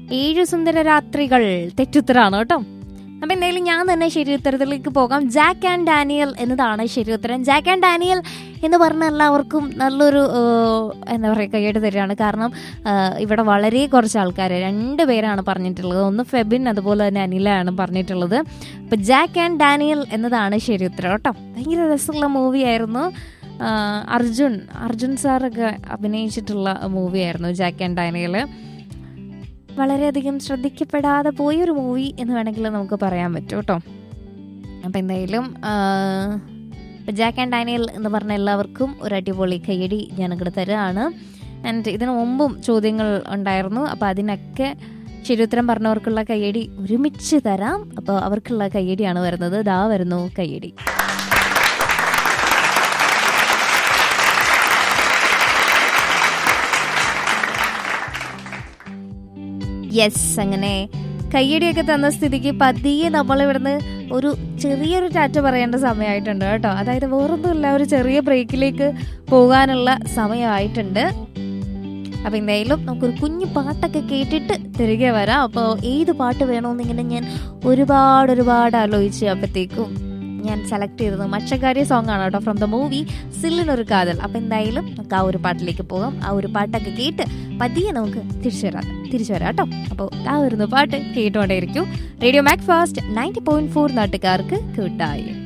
ഏഴ് സുന്ദര രാത്രികൾ തെറ്റുത്തരാണ് കേട്ടോ അപ്പൊ എന്തായാലും ഞാൻ തന്നെ ശരി ഉത്തരത്തിലേക്ക് പോകാം ജാക്ക് ആൻഡ് ഡാനിയൽ എന്നതാണ് ശരി ഉത്തരം ജാക്ക് ആൻഡ് ഡാനിയൽ എന്ന് പറഞ്ഞ എല്ലാവർക്കും നല്ലൊരു ഏഹ്, എന്താ പറയുക കൈയ്യടി തരികയാണ് കാരണം ഏഹ്, ഇവിടെ വളരെ കുറച്ച് ആൾക്കാർ രണ്ട് പേരാണ് പറഞ്ഞിട്ടുള്ളത് ഒന്ന് ഫെബിൻ അതുപോലെ തന്നെ അനിലാണ് പറഞ്ഞിട്ടുള്ളത് അപ്പൊ ജാക്ക് ആൻഡ് ഡാനിയൽ എന്നതാണ് ശരി ഉത്തരം കേട്ടോ ഭയങ്കര രസമുള്ള മൂവിയായിരുന്നു ആഹ്, അർജുൻ അർജുൻ സാറൊക്കെ അഭിനയിച്ചിട്ടുള്ള മൂവിയായിരുന്നു ജാക്ക് ആൻഡ് ഡാനിയൽ വളരെയധികം ശ്രദ്ധിക്കപ്പെടാതെ പോയൊരു മൂവി എന്ന് വേണമെങ്കിൽ നമുക്ക് പറയാൻ പറ്റും കേട്ടോ അപ്പം എന്തായാലും ജാക്ക് ആൻഡ് ഡാനിയൽ എന്ന് പറഞ്ഞ എല്ലാവർക്കും ഒരു അടിപൊളി കയ്യടി ഞാൻ ഇങ്ങോട്ട് തരുകയാണ് ആൻഡ് ഇതിനു മുമ്പും ചോദ്യങ്ങൾ ഉണ്ടായിരുന്നു അപ്പോൾ അതിനൊക്കെ ശരിയുത്തരം പറഞ്ഞവർക്കുള്ള കയ്യടി ഒരുമിച്ച് തരാം അപ്പോൾ അവർക്കുള്ള കയ്യടിയാണ് വരുന്നത് ദാ വരുന്നു കയ്യടി യെസ് അങ്ങനെ കയ്യടിയൊക്കെ തന്ന സ്ഥിതിക്ക് പതിയെ നമ്മൾ ഇവിടുന്ന് ഒരു ചെറിയൊരു ടാറ്റ പറയേണ്ട സമയമായിട്ടുണ്ട് കേട്ടോ അതായത് വേറൊന്നുമില്ല ഒരു ചെറിയ ബ്രേക്കിലേക്ക് പോകാനുള്ള സമയമായിട്ടുണ്ട് അപ്പൊ എന്തായാലും നമുക്കൊരു കുഞ്ഞു പാട്ടൊക്കെ കേട്ടിട്ട് തിരികെ വരാം അപ്പോൾ ഏത് പാട്ട് വേണമെന്നിങ്ങനെ ഞാൻ ഒരുപാട് ഒരുപാട് ആലോചിച്ച് അപ്പോഴത്തേക്കും ഞാൻ സെലക്ട് ചെയ്തത് മച്ചക്കാരി സോങ് ആണ് കേട്ടോ ഫ്രം ദ മൂവി സില്ലിനൊരു കാതൽ അപ്പൊ എന്തായാലും നമുക്ക് ആ ഒരു പാട്ടിലേക്ക് പോകാം ആ ഒരു പാട്ടൊക്കെ കേട്ട് പതിയെ നമുക്ക് തിരിച്ചു വരാം തിരിച്ചു വരാം കേട്ടോ അപ്പോൾ ആ വരുന്ന പാട്ട് കേട്ടുകൊണ്ടേയിരിക്കും radio Mac fast ninety point four നാട്ടുകാർക്ക് കൂട്ടായി